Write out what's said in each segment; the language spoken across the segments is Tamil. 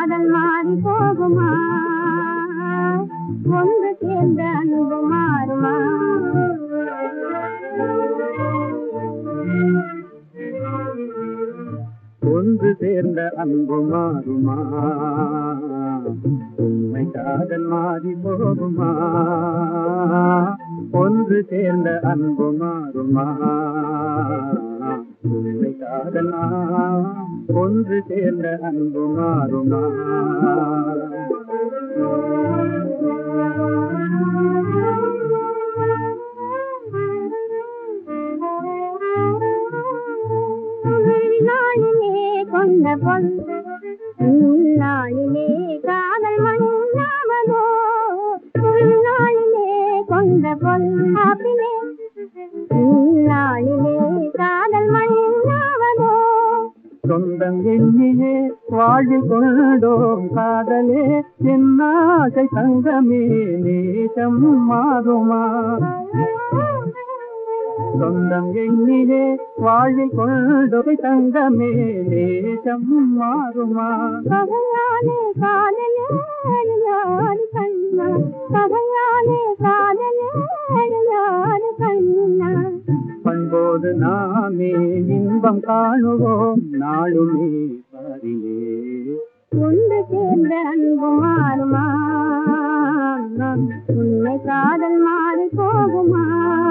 காதல் மாறி போகுமா ஒன்று சேர்ந்த அன்பு மாறுமா ஒன்று சேர்ந்த அன்பு மாறுமா உண்மை காதல் மாறி போகுமா ஒன்று சேர்ந்த அன்பு மாறுமா உண்மை காதலா ஒன்று சேர்ந்த அன்பு மாறுமா நாளிலே கொண்ட பொன் நாளிலே காதல் மண்ணாவதோ நாளிலே கொண்ட பொன் ஆப்பிலே நாளிலே காதல் மண்ணாவதோ சொந்தம் எண்ணியே வாழ்வில் கொண்டோம் காதலே என் ஆசை தங்கமே நேசம் மாறுமா சொந்தம் எண்ணிலே வாழ்வில் கொண்டோம் தங்கமே நேசம் மாறுமா பகையாலே காதலே அழியாது கண்ணா பகையாலே காதலே அழியாது கண்ணா பண்போடு நாமே இன்பம் காணுவோம் நாளுமே பாரிலே ஒன்று சேர்ந்த அன்பு மாறுமா உண்மை காதல் மாறி போகுமா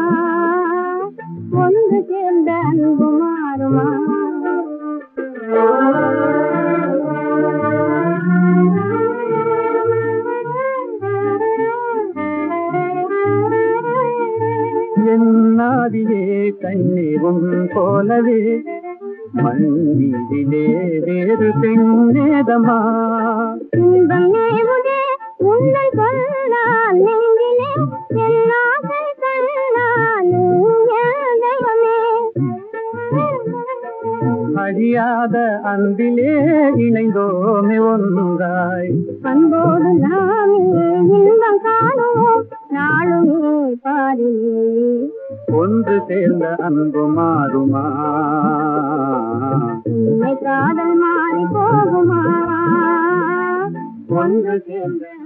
ஒன்று சேர்ந்த அன்பு மாறுமா என்னாதியே கண்ணீரும் போலவே மண்ணீரிலே வேறு பெண்ணேதமா இன்பம் நேருதே உன்னை சொன்னால் நெஞ்சிலே என் ஆசை கண்ணால் நீ தெய்வமே அழியாத அன்பிலே இணைந்தோமே ஒன்றாய் அன்போடு நாமே இன்பம் காணுவோம் நாளுமே பாரிலே ஒன்று சேர்ந்த அன்பு மாறுமா உண்மை காதல் மாறி போகுமா ஒன்று சேர்ந்த